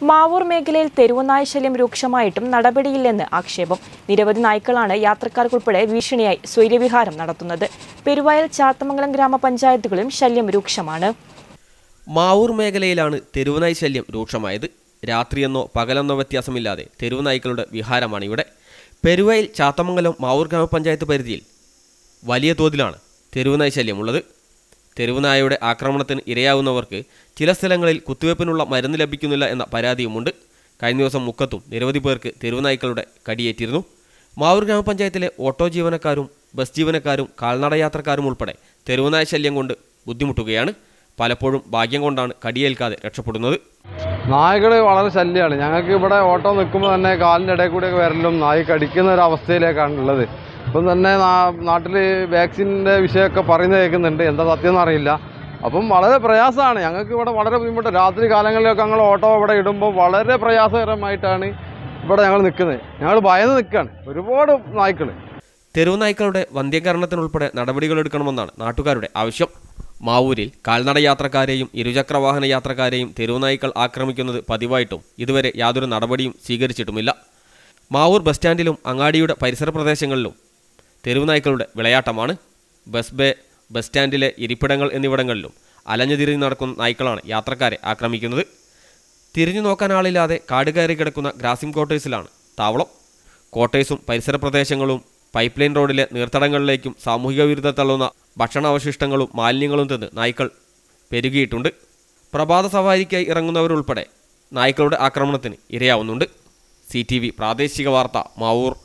മാവൂർ മേഖലയിൽ തെരുവുനായ ശല്യം രൂക്ഷമായിട്ടും നടപടിയില്ലെന്ന് ആക്ഷേപം നിരവധി നായ്ക്കളാണ് യാത്രക്കാർക്കുൾപ്പെടെ ഭീഷണിയായി സ്വൈര്യവിഹാരം നടത്തുന്നത് പെരുവയൽ ചാത്തമംഗലം ഗ്രാമപഞ്ചായത്തുകളിലും ശല്യം രൂക്ഷമാണ് മാവൂർ മേഖലയിലാണ് തെരുവുനായ് ശല്യം രൂക്ഷമായത് രാത്രിയെന്നോ പകലെന്നോ വ്യത്യാസമില്ലാതെ തെരുവുനായ്ക്കളുടെ വിഹാരമാണ് ഇവിടെ പെരുവയിൽ ചാത്തമംഗലം മാവൂർ ഗ്രാമപഞ്ചായത്ത് പരിധിയിൽ വലിയ തോതിലാണ് തെരുവുനായ് ശല്യമുള്ളത് തെരുവുനായയുടെ ആക്രമണത്തിന് ഇരയാവുന്നവർക്ക് ചില സ്ഥലങ്ങളിൽ കുത്തിവയ്പ്പിനുള്ള മരുന്ന് ലഭിക്കുന്നില്ല എന്ന പരാതിയുമുണ്ട് കഴിഞ്ഞ ദിവസം മുക്കത്തും നിരവധി പേർക്ക് തെരുവുനായ്ക്കളുടെ കടിയേറ്റിരുന്നു മാവൂർ ഗ്രാമപഞ്ചായത്തിലെ ഓട്ടോ ജീവനക്കാരും ബസ് ജീവനക്കാരും കാൽനട യാത്രക്കാരും ഉൾപ്പെടെ തെരുവുനായ ശല്യം കൊണ്ട് ബുദ്ധിമുട്ടുകയാണ് പലപ്പോഴും ഭാഗ്യം കൊണ്ടാണ് കടിയേൽക്കാതെ രക്ഷപ്പെടുന്നത് നായകൾ വളരെ ശല്യമാണ് ഞങ്ങൾക്ക് ഇവിടെ ഓട്ടോ നിൽക്കുമ്പോൾ തന്നെ കാലിൻ്റെ ഇടയിൽ കൂടെയൊക്കെ വരലും നായി കടിക്കുന്ന ഒരു അവസ്ഥയിലേക്കാണ് ഉള്ളത് ഇപ്പം തന്നെ നാട്ടിൽ വാക്സിൻ്റെ വിഷയമൊക്കെ പറയുന്നത് കേൾക്കുന്നുണ്ട് എന്താ സത്യം എന്നറിയില്ല അപ്പം വളരെ പ്രയാസമാണ് ഞങ്ങൾക്ക് ഇവിടെ വളരെ ബുദ്ധിമുട്ട് രാത്രി കാലങ്ങളിലൊക്കെ ഞങ്ങൾ ഓട്ടോ ഇവിടെ ഇടുമ്പോൾ വളരെ പ്രയാസകരമായിട്ടാണ് ഇവിടെ ഞങ്ങൾ നിൽക്കുന്നത് ഞങ്ങൾ ഭയന്ന് നിൽക്കുകയാണ് ഒരുപാട് നായ്ക്കൾ തെരുവുനായ്ക്കളുടെ വന്ധ്യകരണത്തിനുൾപ്പെടെ നടപടികളെടുക്കണമെന്നാണ് നാട്ടുകാരുടെ ആവശ്യം മാവൂരിൽ കാൽനട യാത്രക്കാരെയും ഇരുചക്രവാഹന യാത്രക്കാരെയും തെരുവുനായ്ക്കൾ ആക്രമിക്കുന്നത് പതിവായിട്ടും ഇതുവരെ യാതൊരു നടപടിയും സ്വീകരിച്ചിട്ടുമില്ല മാവൂർ ബസ് സ്റ്റാൻഡിലും അങ്ങാടിയുടെ പരിസര പ്രദേശങ്ങളിലും തെരുവുനായ്ക്കളുടെ വിളയാട്ടമാണ് ബസ് ബേ ബസ് സ്റ്റാൻഡിലെ ഇരിപ്പിടങ്ങൾ എന്നിവിടങ്ങളിലും അലഞ്ഞു തിരിഞ്ഞ് നടക്കുന്ന നായ്ക്കളാണ് യാത്രക്കാരെ ആക്രമിക്കുന്നത് തിരിഞ്ഞു നോക്കാൻ ആളില്ലാതെ കാട് കയറി കിടക്കുന്ന ഗ്രാസിം ക്വാർട്ടേഴ്സിലാണ് താവളം ക്വാർട്ടേഴ്സും പരിസര പ്രദേശങ്ങളും പൈപ്പ് ലൈൻ റോഡിലെ നീർത്തടങ്ങളിലേക്കും സാമൂഹിക വിരുദ്ധ തള്ളുന്ന ഭക്ഷണാവശിഷ്ടങ്ങളും മാലിന്യങ്ങളും തിന്ന് നായ്ക്കൾ പെരുകിയിട്ടുണ്ട് പ്രഭാത സവാരിക്കായി ഇറങ്ങുന്നവരുൾപ്പെടെ നായ്ക്കളുടെ ആക്രമണത്തിന് ഇരയാവുന്നുണ്ട് സി ടി വി പ്രാദേശിക വാർത്ത മാവൂർ